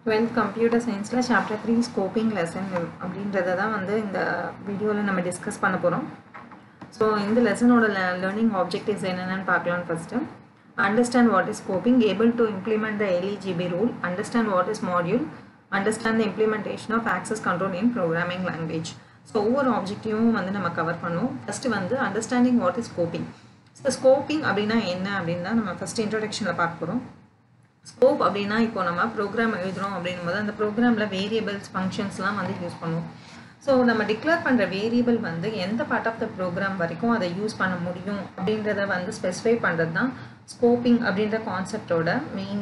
Twelfth computer சயின்ஸில் chapter three scoping lesson அப்படின்றத தான் வந்து இந்த வீடியோவில் நம்ம டிஸ்கஸ் பண்ண போகிறோம் ஸோ இந்த லெசனோட லேர்னிங் ஆப்ஜெக்டிவ்ஸ் என்னென்னு பார்க்கலாம்னு first understand what is scoping able to implement the LEGB rule understand what is module understand the implementation of access control in programming language so ஒவ்வொரு ஆப்ஜெக்டிவும் வந்து நம்ம கவர் பண்ணுவோம் ஃபஸ்ட்டு வந்து understanding what is scoping so scoping அப்படின்னா என்ன அப்படின்னு தான் நம்ம ஃபஸ்ட் இன்ட்ரொடக்ஷனில் பார்க்க போகிறோம் ஸ்கோப் அப்படின்னா இப்போ நம்ம ப்ரோக்ராம் எழுதுகிறோம் அப்படின்னும் போது அந்த ப்ரோக்ராமில் வேரியபிள்ஸ் ஃபங்க்ஷன்ஸ்லாம் வந்து யூஸ் பண்ணுவோம் ஸோ நம்ம டிக்ளேர் பண்ணுற வேரியபிள் வந்து எந்த பார்ட் ஆஃப் த ப்ரோக்ராம் வரைக்கும் அதை யூஸ் பண்ண முடியும் அப்படின்றத வந்து ஸ்பெசிஃபை பண்ணுறது தான் ஸ்கோப்பிங் அப்படின்ற கான்செப்டோட மெயின்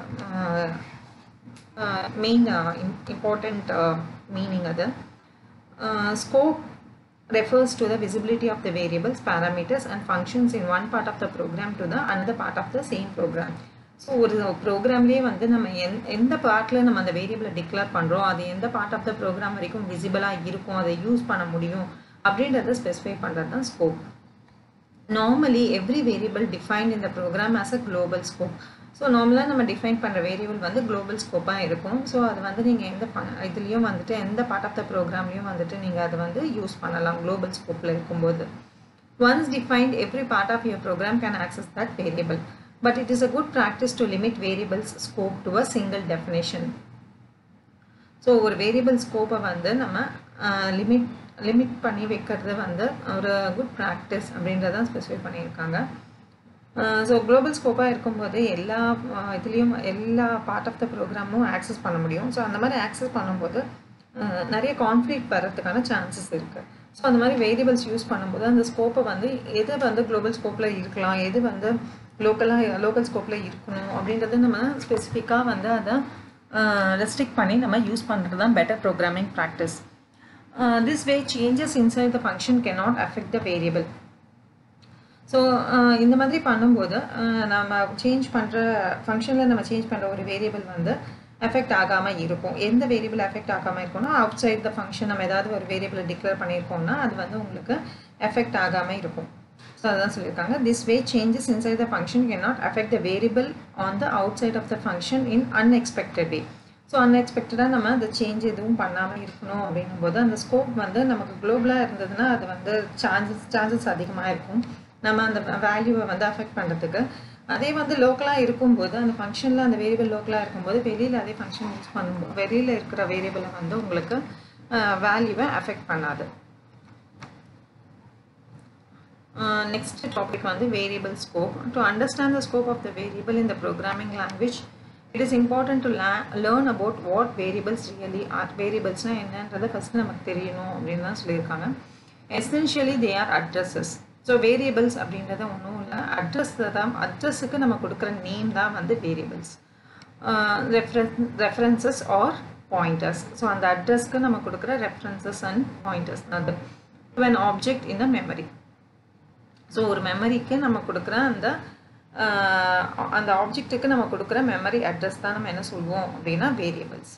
மெயின் இம்பார்ட்டண்ட் மீனிங் அது scope refers to the visibility of the variables, parameters and functions in one part of the program to the another part of the same program. So ஒரு ப்ரோக்ராம்லேயே வந்து நம்ம எந் எந்த பார்ட்டில் நம்ம அந்த வேரியபிளை டிக்ளேர் பண்ணுறோம் அது எந்த பார்ட் ஆஃப் த ப்ரோக்ராம் வரைக்கும் விசிபிளாக இருக்கும் அதை யூஸ் பண்ண முடியும் அப்படின்றத ஸ்பெசிஃபை பண்ணுறது தான் scope normally every variable defined இந்த program as a global scope so நார்மலாக நம்ம டிஃபைன் பண்ணுற வேரியபிள் வந்து குளோபல் ஸ்கோப்பாக இருக்கும் ஸோ அது வந்து நீங்கள் எந்த இதுலேயும் வந்துட்டு எந்த பார்ட் ஆஃப் த ப்ரோக்ராம்லேயும் வந்துட்டு நீங்கள் அதை வந்து யூஸ் பண்ணலாம் குளோபல் ஸ்கோப்பில் இருக்கும்போது once defined every part of your program can access that variable but it is a good practice to limit variables scope to a single definition. So ஒரு வேரியபிள் ஸ்கோப்பை வந்து நம்ம லிமிட் லிமிட் பண்ணி வைக்கிறது வந்து ஒரு குட் ப்ராக்டிஸ் அப்படின்றதான் specify பண்ணியிருக்காங்க ஸோ குளோபல் ஸ்கோப்பாக இருக்கும்போது எல்லா இதுலேயும் எல்லா பார்ட் ஆஃப் த ப்ரோக்ராமும் ஆக்சஸ் பண்ண முடியும் ஸோ அந்த மாதிரி ஆக்சஸ் பண்ணும்போது நிறைய கான்ஃப்ளிக் வர்றதுக்கான சான்சஸ் இருக்குது ஸோ அந்த மாதிரி வேரியபிள்ஸ் யூஸ் பண்ணும்போது அந்த ஸ்கோப்பை வந்து எது வந்து குளோபல் ஸ்கோப்பில் இருக்கலாம் எது வந்து லோக்கலாக லோக்கல் ஸ்கோப்பில் இருக்கணும் அப்படின்றத நம்ம ஸ்பெசிஃபிக்காக வந்து அதை ரெஸ்ட்ரிக்ட் பண்ணி நம்ம யூஸ் பண்ணுறது தான் better programming practice this way changes inside the function can not affect the variable so இந்த மாதிரி பண்ணும்போது நம்ம சேஞ்ச் பண்ணுற ஃபங்க்ஷனில் நம்ம சேஞ்ச் பண்ணுற ஒரு வேரியபிள் வந்து எஃபெக்ட் ஆகாமல் இருக்கும் எந்த வேரியபிள் எஃபெக்ட் ஆகாமல் இருக்கும்னா அவுட் சைட் த ஃபங்க்ஷன் நம்ம ஏதாவது ஒரு வேரியபிளை டிக்ளேர் பண்ணியிருக்கோம்னா அது வந்து உங்களுக்கு எஃபெக்ட் ஆகாமல் இருக்கும் ஸோ அதான் சொல்லியிருக்காங்க this way changes inside the function can not affect the variable on the outside of the function in unexpected way so அன்எக்ஸ்பெக்டடாக நம்ம அந்த சேஞ்ச் எதுவும் பண்ணாமல் இருக்கணும் அப்படின்னும் போது அந்த ஸ்கோப் வந்து நமக்கு குளோபலாக இருந்ததுன்னா அது வந்து சான்சஸ் சான்சஸ் அதிகமாக இருக்கும் நம்ம அந்த வேல்யூவை வந்து அஃபெக்ட் பண்ணுறதுக்கு அதே வந்து லோக்கலாக இருக்கும்போது அந்த ஃபங்க்ஷனில் அந்த வேரியபிள் லோக்கலாக இருக்கும்போது வெளியில் அதே ஃபங்க்ஷன் யூஸ் பண்ணும்போது வெளியில் இருக்கிற வேரியபிளை வந்து உங்களுக்கு வேல்யூவை அஃபெக்ட் பண்ணாது நெக்ஸ்ட் டாபிக் வந்து variable scope to understand the scope of the variable in the programming language it is important to learn about what variables really are வேரியபிள்ஸ்னால் என்னன்றதை ஃபஸ்ட்டு நமக்கு தெரியணும் அப்படின்னு தான் சொல்லியிருக்காங்க essentially they are addresses so variables அப்படின்றத ஒன்றும் இல்லை அட்ரஸ் தான் அட்ரஸுக்கு நம்ம கொடுக்குற நேம் தான் வந்து variables references references are pointers so அந்த அட்ரஸ்க்கு நம்ம கொடுக்குற ரெஃபரன்சஸ் அண்ட் பாயிண்டர்ஸ் அது to an object in the memory so ஒரு மெமரிக்கு நம்ம கொடுக்குற அந்த அந்த ஆப்ஜெக்ட்டுக்கு நம்ம கொடுக்குற மெமரி அட்ரஸ் தான் நம்ம என்ன சொல்லுவோம் அப்படின்னா variables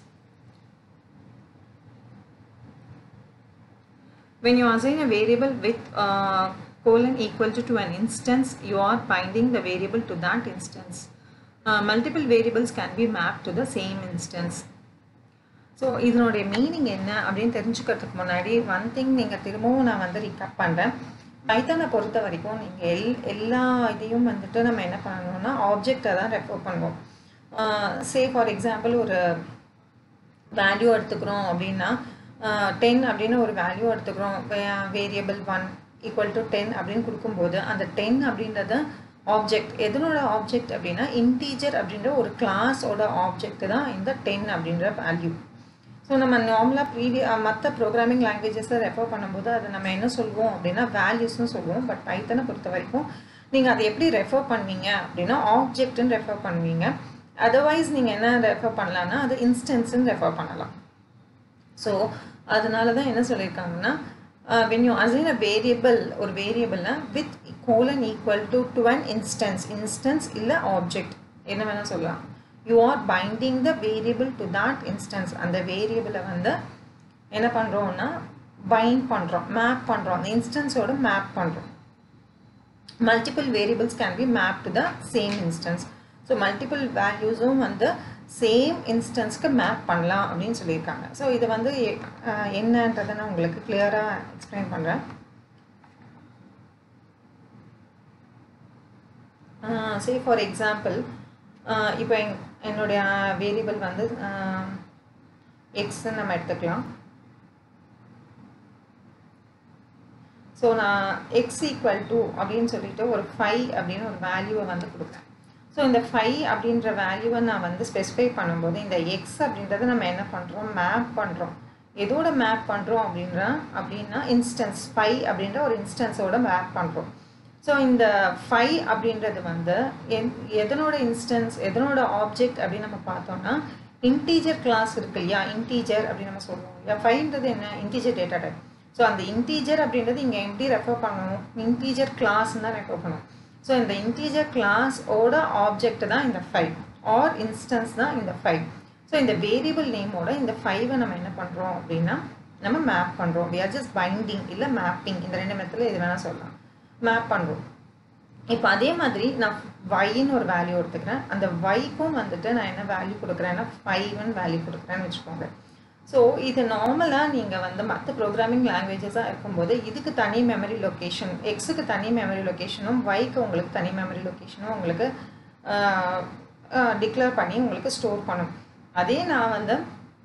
when you assign a variable with uh, colon equal to, to an instance you are binding the variable to that instance uh, multiple variables can be mapped to the same instance so இதனுடைய meaning என்ன அப்படின்னு தெரிஞ்சுக்கிறதுக்கு முன்னாடி one thing நீங்கள் திரும்பவும் நான் வந்து recap பண்ணுறேன் பைத்தானை பொறுத்த வரைக்கும் நீங்கள் எல் எல்லா இதையும் வந்துட்டு நம்ம என்ன பண்ணணும்னா ஆப்ஜெக்டை தான் ரெஃபர் பண்ணுவோம் சே ஃபார் எக்ஸாம்பிள் ஒரு வேல்யூ எடுத்துக்கிறோம் அப்படின்னா டென் அப்படின்னு ஒரு வேல்யூ எடுத்துக்கிறோம் variable one equal to ten அப்படின்னு கொடுக்கும்போது அந்த டென் அப்படின்றத ஆப்ஜெக்ட் எதனோட ஆப்ஜெக்ட் அப்படின்னா இன்டீஜர் அப்படின்ற ஒரு கிளாஸோட ஆப்ஜெக்ட் தான் இந்த டென் அப்படின்ற வேல்யூ ஸோ நம்ம நார்மலாக ப்ரீவிய மற்ற ப்ரோக்ராமிங் லாங்குவேஜஸை ரெஃபர் பண்ணும்போது அதை நம்ம என்ன சொல்லுவோம் அப்படின்னா வேல்யூஸ்னு சொல்லுவோம் பட் பைத்தனை பொறுத்த வரைக்கும் நீங்கள் அதை எப்படி ரெஃபர் பண்ணுவீங்க அப்படின்னா ஆப்ஜெக்ட்னு ரெஃபர் பண்ணுவீங்க அதர்வைஸ் நீங்கள் என்ன ரெஃபர் பண்ணலான்னா அது இன்ஸ்டன்ஸ்ன்னு ரெஃபர் பண்ணலாம் ஸோ அதனால தான் என்ன சொல்லியிருக்காங்கன்னா when you assign a variable ஒரு வேரியபிள்னா with colon equal to to an instance instance இல்லை ஆப்ஜெக்ட் என்ன வேணால் சொல்லலாம் you are binding the variable to that instance அந்த வேரியபிளை வந்து என்ன பண்ணுறோம்னா பைண்ட் பண்ணுறோம் மேப் பண்ணுறோம் அந்த இன்ஸ்டன்ஸோட மேப் பண்ணுறோம் multiple variables can be map to the same instance so multiple வேல்யூஸும் வந்து சேம் இன்ஸ்டன்ஸ்க்கு மேப் பண்ணலாம் அப்படின்னு சொல்லியிருக்காங்க ஸோ இது வந்து அஹ், என்னன்றதை நான் உங்களுக்கு கிளியராக எக்ஸ்பிளைன் பண்ணுறேன் சே ஃபார் எக்ஸாம்பிள் இப்போ என் என்னுடைய வேரியபிள் வந்து எக்ஸ்ன்னு நம்ம எடுத்துக்கலாம் ஸோ நான் எக்ஸ் ஈக்குவல் டு அப்படின்னு சொல்லிட்டு ஒரு ஃபைவ் அப்படின்னு ஒரு வேல்யூவை வந்து கொடுக்குறேன் ஸோ இந்த ஃபைவ் அப்படின்ற வேல்யூவை நான் வந்து ஸ்பெசிஃபை பண்ணும்போது இந்த எக்ஸ் அப்படின்றத நம்ம என்ன பண்ணுறோம் மேப் பண்ணுறோம் எதோட மேப் பண்ணுறோம் அப்படின்ற அப்படின்னா இன்ஸ்டன்ஸ் ஃபைவ் அப்படின்ற ஒரு இன்ஸ்டன்ஸோட மேப் பண்ணுறோம் ஸோ இந்த ஃபைவ் அப்படின்றது வந்து என் எதனோட இன்ஸ்டன்ஸ் எதனோட ஆப்ஜெக்ட் அப்படின்னு நம்ம பார்த்தோம்னா இன்டீஜர் கிளாஸ் இருக்கு இல்லையா இன்டீஜர் அப்படின்னு நம்ம சொல்லுவோம் இல்லையா ஃபைவ்ன்றது என்ன இன்டீஜர் டேட்டா டைப் ஸோ அந்த இன்டீஜர் அப்படின்றது இங்கே எப்படி ரெஃபர் பண்ணணும் இன்டீஜர் கிளாஸ்ன்னு தான் ரெஃபர் பண்ணணும் ஸோ இந்த இன்டீஜர் கிளாஸோட ஆப்ஜெக்ட் தான் இந்த ஃபைவ் ஆர் இன்ஸ்டன்ஸ் தான் இந்த ஃபைவ் ஸோ இந்த வேரியபிள் நேமோட இந்த ஃபைவை நம்ம என்ன பண்ணுறோம் அப்படின்னா நம்ம மேப் பண்ணுறோம் we are just பைண்டிங் இல்லை மேப்பிங் இந்த ரெண்டு மெத்தில் எது வேணால் சொல்லலாம் மேப் பண்ணுறோம் இப்போ அதே மாதிரி நான் ஒய்ன்னு ஒரு வேல்யூ எடுத்துக்கிறேன் அந்த ஒய்க்கும் வந்துட்டு நான் என்ன வேல்யூ கொடுக்குறேன்னா ஃபைவ்னு வேல்யூ கொடுக்குறேன்னு வச்சுக்கோங்க ஸோ இது நார்மலாக நீங்கள் வந்து மற்ற ப்ரோக்ராமிங் லாங்குவேஜஸாக இருக்கும்போது இதுக்கு தனி மெமரி லொக்கேஷன் எக்ஸுக்கு தனி மெமரி லொக்கேஷனும் ஒய்க்கு உங்களுக்கு தனி மெமரி லொக்கேஷனும் உங்களுக்கு டிக்ளேர் பண்ணி உங்களுக்கு ஸ்டோர் பண்ணும் அதே நான் வந்து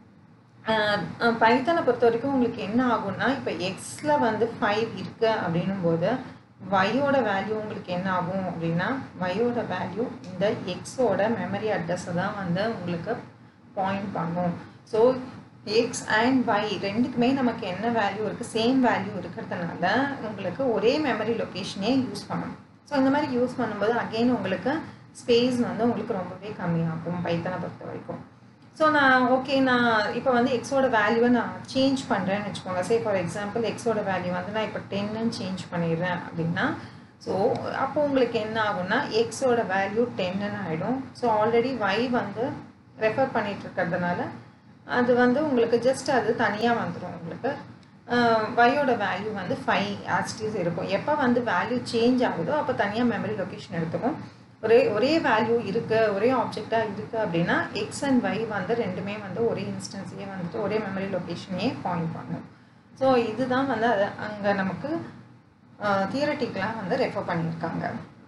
பைத்தனை பொறுத்த வரைக்கும் உங்களுக்கு என்ன ஆகும்னா இப்போ எக்ஸில் வந்து ஃபைவ் இருக்கு அப்படின்னும் போது ஒய்யோட வேல்யூ உங்களுக்கு என்ன ஆகும் அப்படின்னா ஒய்யோட வேல்யூ இந்த எக்ஸோட மெமரி அட்ரஸை தான் வந்து உங்களுக்கு பாயிண்ட் பண்ணும் ஸோ எக்ஸ் அண்ட் ஒய் ரெண்டுக்குமே நமக்கு என்ன வேல்யூ இருக்குது சேம் வேல்யூ இருக்கிறதுனால உங்களுக்கு ஒரே மெமரி லொக்கேஷனே யூஸ் பண்ணணும் ஸோ இந்த மாதிரி யூஸ் பண்ணும்போது அகெயின் உங்களுக்கு ஸ்பேஸ் வந்து உங்களுக்கு ரொம்பவே கம்மியாகும் பைத்தனை பொறுத்த வரைக்கும் ஸோ நான் ஓகே நான் இப்போ வந்து எக்ஸோட வேல்யூவை நான் சேஞ்ச் பண்ணுறேன்னு வச்சுக்கோங்க சே ஃபார் எக்ஸாம்பிள் எக்ஸோட வேல்யூ வந்து நான் இப்போ டென்னு சேஞ்ச் பண்ணிடுறேன் அப்படின்னா ஸோ அப்போ உங்களுக்கு என்ன ஆகும்னா எக்ஸோட வேல்யூ டென்னு ஆகிடும் ஸோ ஆல்ரெடி ஒய் வந்து ரெஃபர் பண்ணிட்டு இருக்கிறதுனால அது வந்து உங்களுக்கு ஜஸ்ட் அது தனியாக வந்துடும் உங்களுக்கு ஒய்யோட வேல்யூ வந்து ஃபைவ் ஆஸ்டிஸ் இருக்கும் எப்போ வந்து வேல்யூ சேஞ்ச் ஆகுதோ அப்போ தனியாக மெமரி லொக்கேஷன் எடுத்துக்கும் ஒரே ஒரே வேல்யூ இருக்குது ஒரே ஆப்ஜெக்டாக இருக்குது அப்படின்னா எக்ஸ் அண்ட் ஒய் வந்து ரெண்டுமே வந்து ஒரே இன்ஸ்டன்ஸையே வந்துட்டு ஒரே மெமரி லொக்கேஷனையே பாயிண்ட் பண்ணும் ஸோ இதுதான் வந்து அது அங்கே நமக்கு தியரட்டிக்கலாக வந்து ரெஃபர் பண்ணியிருக்காங்க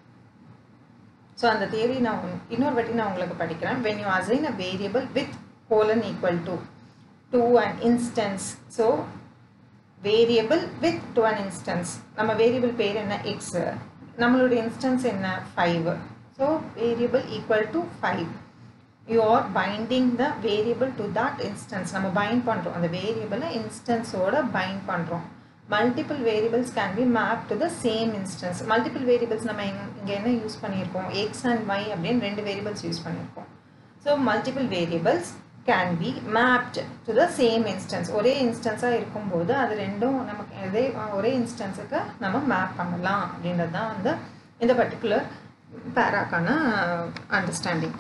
ஸோ அந்த தியரி நான் உன்- இன்னொரு வாட்டி நான் உங்களுக்கு படிக்கிறேன் when you assign a variable with colon equal to to and instance so variable with to an instance நம்ம வேரியபிள் பேர் என்ன எக்ஸ் நம்மளுடைய இன்ஸ்டன்ஸ் என்ன five so variable equal to five you are binding the variable to that instance நம்ம bind பண்ணுறோம் அந்த வேரியபிளை இன்ஸ்டன்ஸோட பைண்ட் பண்ணுறோம் multiple variables can be map to the same instance multiple variables நம்ம இங்கே என்ன யூஸ் பண்ணியிருக்கோம் எக்ஸ் அண்ட் ஒய் அப்படின்னு ரெண்டு வேரியபிள்ஸ் யூஸ் பண்ணியிருக்கோம் so multiple variables can be mapped to the same instance ஒரே இன்ஸ்டன்ஸாக இருக்கும்போது அது ரெண்டும் நமக்கு இதே ஒரே இன்ஸ்டன்ஸுக்கு நம்ம மேப் பண்ணலாம் அப்படின்றது தான் வந்து இந்த பர்டிகுலர் பேராக்கான அண்டர்ஸ்டாண்டிங்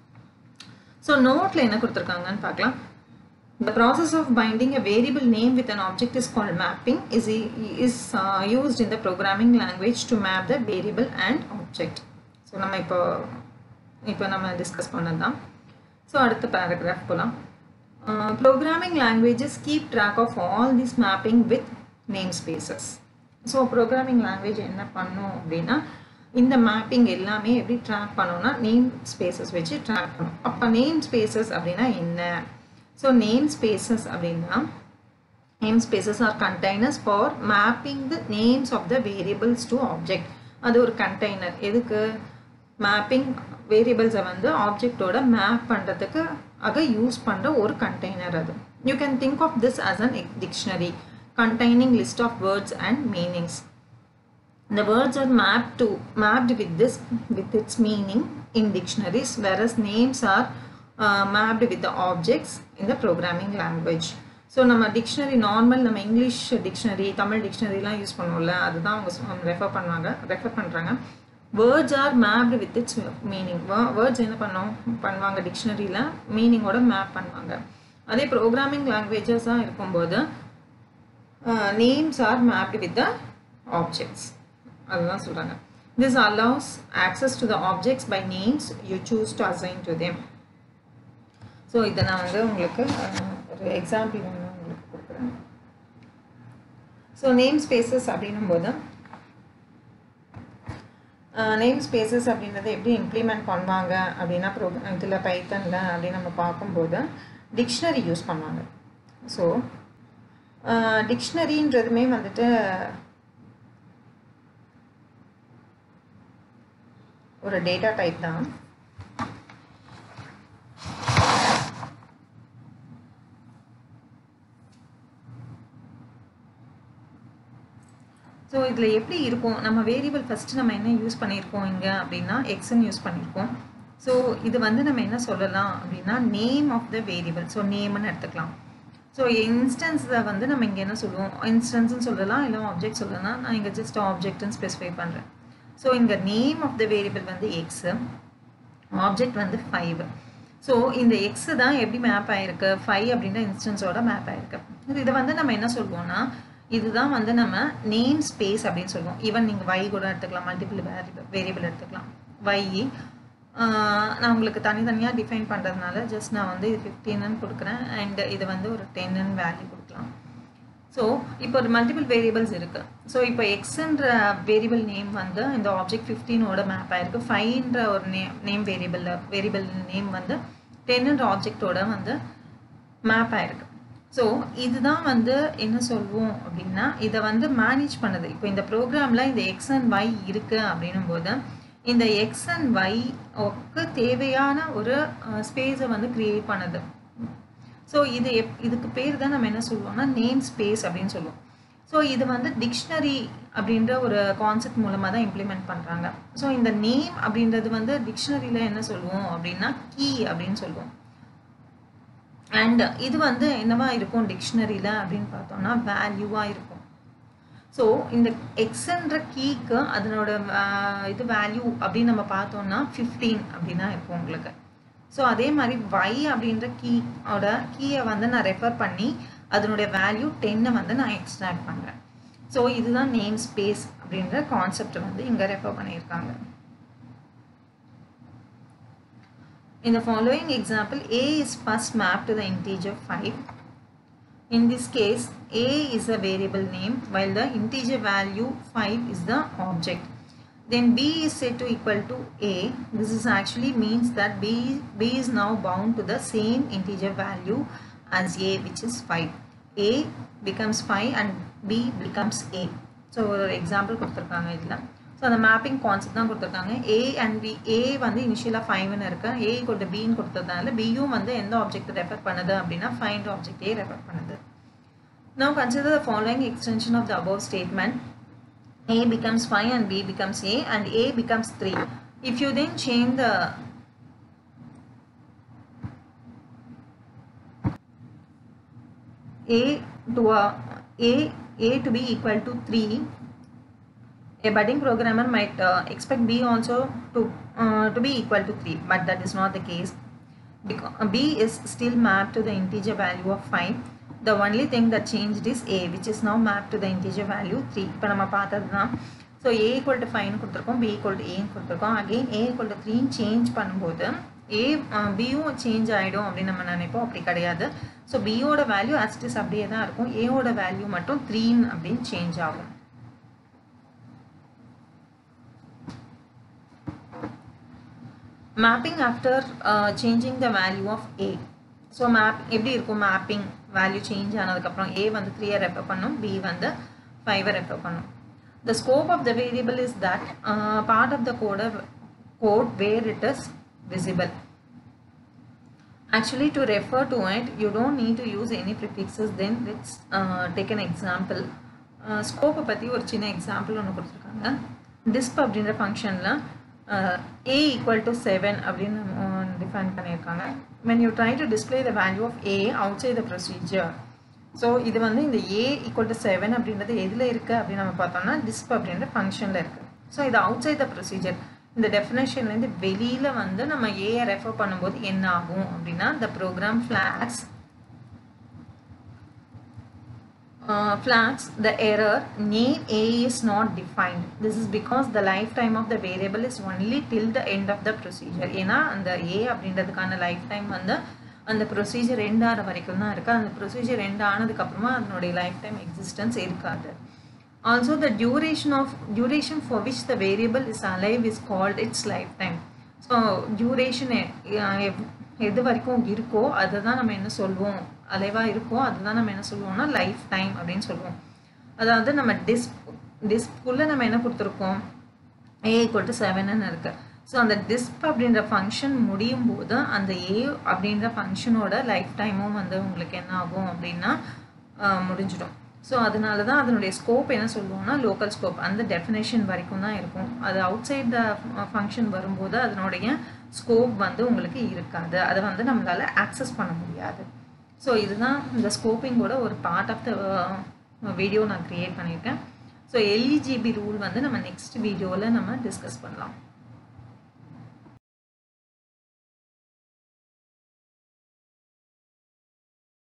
ஸோ நோட்டில் என்ன கொடுத்துருக்காங்கன்னு பார்க்கலாம் The process of binding a variable name with an object is called mapping is, is uh, used in the programming language to map the variable and object. So நம்ம இப்போ இப்போ நம்ம discuss பண்ணது தான் ஸோ அடுத்த பேராகிராஃப் போகலாம் programming languages keep track of all this mapping with name spaces so programming language என்ன பண்ணும் அப்படின்னா இந்த மேப்பிங் எல்லாமே எப்படி ட்ராக் பண்ணோம்னா நேம் ஸ்பேசஸ் வச்சு ட்ராக் பண்ணும் அப்போ நேம் ஸ்பேசஸ் அப்படின்னா என்ன ஸோ நேம் ஸ்பேசஸ் அப்படின்னா name spaces are containers for mapping the names of the variables to object அது ஒரு கண்டெய்னர் எதுக்கு மேப்பிங் வேரியபிள்ஸை வந்து ஆப்ஜெக்டோட மேப் பண்ணுறதுக்கு ஆக யூஸ் பண்ணுற ஒரு கண்டெய்னர் அது you can think of this as an dictionary containing list of words and meanings. The words are mapped to mapped with this with its meaning in dictionaries, whereas names are uh, mapped with the objects in the programming language. So நம்ம dictionary normal நம்ம English dictionary Tamil டிக்ஷனரிலாம் use பண்ணுவோம்ல அதுதான் அவங்க refer பண்ணுவாங்க refer பண்ணுறாங்க words are mapped with its meaning words என்ன பண்ணோம் பண்ணுவாங்க டிக்ஷனரியில் மீனிங்கோட மேப் பண்ணுவாங்க அதே ப்ரோக்ராமிங் லாங்குவேஜஸாக இருக்கும்போது names are mapped with the objects அதுதான் சொல்கிறாங்க This allows access to the objects by names you choose to assign to them. So இதை நான் வந்து உங்களுக்கு ஒரு எக்ஸாம்பிள் ஒன்று உங்களுக்கு கொடுக்குறேன் ஸோ நேம் ஸ்பேசஸ் அப்படின்னும் போது நேம் ஸ்பேசஸ் அப்படின்றத எப்படி இம்ப்ளிமெண்ட் பண்ணுவாங்க அப்படின்னா ப்ரோ இதில் பைத்தனில் அப்படின்னு நம்ம பார்க்கும்போது டிக்ஷனரி யூஸ் பண்ணுவாங்க ஸோ டிக்ஷனரின்றதுமே வந்துட்டு ஒரு டேட்டா டைப் தான் ஸோ இதில் எப்படி இருக்கும் நம்ம வேரியபிள் ஃபஸ்ட்டு நம்ம என்ன யூஸ் பண்ணியிருக்கோம் இங்கே அப்படின்னா எக்ஸ்ன்னு யூஸ் பண்ணியிருக்கோம் ஸோ இது வந்து நம்ம என்ன சொல்லலாம் அப்படின்னா name of the variable so நேம்னு எடுத்துக்கலாம் ஸோ இன்ஸ்டன்ஸில் வந்து நம்ம இங்கே என்ன சொல்லுவோம் இன்ஸ்டன்ஸ்னு சொல்லலாம் இல்லை ஆப்ஜெக்ட் சொல்லலாம் நான் இங்கே ஜஸ்ட் ஆப்ஜெக்ட்னு ஸ்பெசிஃபை பண்ணுறேன் ஸோ இங்கே நேம் ஆஃப் த வேரியபிள் வந்து எக்ஸு ஆப்ஜெக்ட் வந்து ஃபைவ் ஸோ இந்த எக்ஸ் தான் எப்படி மேப் ஆகிருக்கு ஃபைவ் அப்படின்ற இன்ஸ்டன்ஸோட மேப் ஆகிருக்கு இதை வந்து நம்ம என்ன சொல்லுவோம்னா இதுதான் வந்து நம்ம நேம் ஸ்பேஸ் அப்படின்னு சொல்லுவோம் ஈவன் நீங்கள் வை கூட எடுத்துக்கலாம் மல்டிபிள் வேரியபிள் வேரியபிள் எடுத்துக்கலாம் வை நான் உங்களுக்கு தனித்தனியாக டிஃபைன் பண்ணுறதுனால ஜஸ்ட் நான் வந்து இது ஃபிஃப்டீன்னு கொடுக்குறேன் அண்ட் இது வந்து ஒரு டென்னு வேல்யூ கொடுக்கலாம் ஸோ இப்போ ஒரு மல்டிபிள் வேரியபிள்ஸ் இருக்குது ஸோ இப்போ எக்ஸ்ன்ற வேரியபிள் நேம் வந்து இந்த ஆப்ஜெக்ட் ஃபிஃப்டீனோட மேப் ஆயிருக்கு ஃபைவ்ன்ற ஒரு நேம் நேம் வேரியபிளில் வேரியபிள் நேம் வந்து டென்ன்ற ஆப்ஜெக்டோட வந்து மேப் ஆயிருக்கு ஸோ இதுதான் வந்து என்ன சொல்வோம் அப்படின்னா இதை வந்து மேனேஜ் பண்ணுது இப்போ இந்த ப்ரோக்ராமில் இந்த எக்ஸ் அண்ட் ஒய் இருக்குது அப்படின்னும் போது இந்த எக்ஸ் அண்ட் ஒய்க்கு தேவையான ஒரு ஸ்பேஸை வந்து க்ரியேட் பண்ணுது ஸோ இது எப் இதுக்கு பேர் தான் நம்ம என்ன சொல்லுவோம்னா நேம் ஸ்பேஸ் அப்படின்னு சொல்லுவோம் ஸோ இது வந்து டிக்ஷனரி அப்படின்ற ஒரு கான்செப்ட் மூலமாக தான் இம்ப்ளிமெண்ட் பண்ணுறாங்க ஸோ இந்த நேம் அப்படின்றது வந்து டிக்ஷனரியில் என்ன சொல்லுவோம் அப்படின்னா கீ அப்படின்னு சொல்லுவோம் அண்ட் இது வந்து என்னவா இருக்கும் டிக்ஷனரியில் அப்படின்னு பார்த்தோம்னா வேல்யூவாக இருக்கும் ஸோ இந்த எக்ஸ்ன்ற கீக்கு அதனோட இது வேல்யூ அப்படின்னு நம்ம பார்த்தோம்னா ஃபிஃப்டீன் அப்படின்னா இருக்கும் உங்களுக்கு ஸோ அதே மாதிரி வை அப்படின்ற கீயோட கீயை வந்து நான் ரெஃபர் பண்ணி அதனுடைய வேல்யூ டென்னை வந்து நான் எக்ஸ்ட்ராக்ட் பண்ணுறேன் ஸோ இதுதான் நேம் ஸ்பேஸ் அப்படின்ற கான்செப்ட் வந்து இங்கே ரெஃபர் பண்ணியிருக்காங்க In the following example, A is first mapped to the integer 5. In this case, A is a variable name while the integer value 5 is the object. Then B is set to equal to A. This is actually means that B, B is now bound to the same integer value as A which is 5. A becomes 5 and B becomes A. So, ஒரு example கொடுத்துருக்காங்க இதில் so அந்த mapping concept தான் கொடுத்துருக்காங்க A and B A வந்து இனிஷியலாக ஃபைவ்னு இருக்கு ஏ கொண்டு பின்னு கொடுத்ததுனால பியும் வந்து எந்த ஆப்ஜெக்ட் ரெஃபர் பண்ணுது அப்படின்னா ஃபைண்ட் ஆப்ஜெக்ட் ஏ ரெஃபர் பண்ணுது now consider the following extension of the above statement A becomes 5 and B becomes A and A becomes 3. If you then change the A to a, A, A to be equal to 3, a budding programmer might uh, expect B also to, uh, to be equal to 3, but that is not the case. Because B is still mapped to the integer value of 5. The only thing that changed is A, which is now mapped to the integer value 3. இப்போ நம்ம பார்த்தது தான் so A equal to ஃபைவ்னு கொடுத்துருக்கோம் B equal to ஏன்னு கொடுத்துருக்கோம் again A equal to த்ரீன்னு change பண்ணும்போது ஏ பியும் சேஞ்ச் ஆகிடும் அப்படின்னு நம்ம நினைப்போம் அப்படி கிடையாது ஸோ பியோட வேல்யூ அஸ்டிஸ் அப்படியே தான் இருக்கும் ஏவோட வேல்யூ மட்டும் த்ரீன்னு அப்படின்னு சேஞ்ச் ஆகும் mapping after changing the value of A so map எப்படி இருக்கும் மேப்பிங் வேல்யூ சேஞ்ச் ஆனதுக்கப்புறம் ஏ வந்து த்ரீயை ரெஃபர் பண்ணும் பி வந்து ஃபைவை ரெஃபர் பண்ணும் the scope of the variable is that uh, part of the code, code where it is visible. Actually to refer to it, you don't need to use any prefixes. Then let's uh, take an example. Uh, scope பற்றி ஒரு சின்ன example ஒன்று கொடுத்துருக்காங்க disp அப்படின்ற ஃபங்க்ஷனில் A equal to seven அப்படின்னு define பண்ணியிருக்காங்க when you try to display the value of A outside the procedure so இது வந்து இந்த ஏ ஈக்குவல் டு செவன் அப்படின்றது எதில் இருக்குது அப்படின்னு நம்ம பார்த்தோம்னா டிஸ்ப் அப்படின்ற ஃபங்க்ஷனில் இருக்குது ஸோ இது அவுட் சைட் த ப்ரொசீஜர் இந்த டெஃபினேஷன்லேருந்து வெளியில் வந்து நம்ம ஏஐ ரெஃபர் பண்ணும்போது என்ன ஆகும் அப்படின்னா த program flags uh, flags the error name A is not defined. This is because the lifetime of the variable is only till the end of the procedure. ஏன்னா அந்த A அப்படின்றதுக்கான லைஃப் டைம் வந்து அந்த ப்ரொசீஜர் எண்ட் ஆகிற வரைக்கும் தான் இருக்குது அந்த ப்ரொசீஜர் எண்ட் ஆனதுக்கப்புறமா அதனுடைய லைஃப் டைம் எக்ஸிஸ்டன்ஸ் இருக்காது also the duration of duration for which the variable is alive is called its lifetime so duration எது வரைக்கும் இருக்கோ அதை தான் நம்ம என்ன சொல்லுவோம் அலைவாக இருக்கோ அதுதான் நம்ம என்ன சொல்லுவோம்னா லைஃப் டைம் அப்படின்னு சொல்லுவோம் அதாவது நம்ம டிஸ்க் டிஸ்க்குள்ளே நம்ம என்ன கொடுத்துருக்கோம் ஏ ஈக்குவல் டு செவன்னு இருக்குது ஸோ அந்த டிஸ்ப் அப்படின்ற ஃபங்க்ஷன் முடியும் போது அந்த ஏ அப்படின்ற ஃபங்க்ஷனோட லைஃப் டைமும் வந்து உங்களுக்கு என்ன ஆகும் அப்படின்னா முடிஞ்சிடும் ஸோ அதனால தான் அதனுடைய ஸ்கோப் என்ன சொல்லுவோம்னா லோக்கல் ஸ்கோப் அந்த டெஃபினேஷன் வரைக்கும் தான் இருக்கும் அது அவுட் சைட் த ஃபங்க்ஷன் வரும்போது அதனுடைய ஸ்கோப் வந்து உங்களுக்கு இருக்காது அதை வந்து நம்மளால் ஆக்சஸ் பண்ண முடியாது ஸோ இதுதான் இந்த ஸ்கோப்பிங்கோட ஒரு பார்ட் ஆஃப் த வீடியோ நான் க்ரியேட் பண்ணியிருக்கேன் ஸோ எல்இஜிபி ரூல் வந்து நம்ம நெக்ஸ்ட் வீடியோவில் நம்ம டிஸ்கஸ் பண்ணலாம்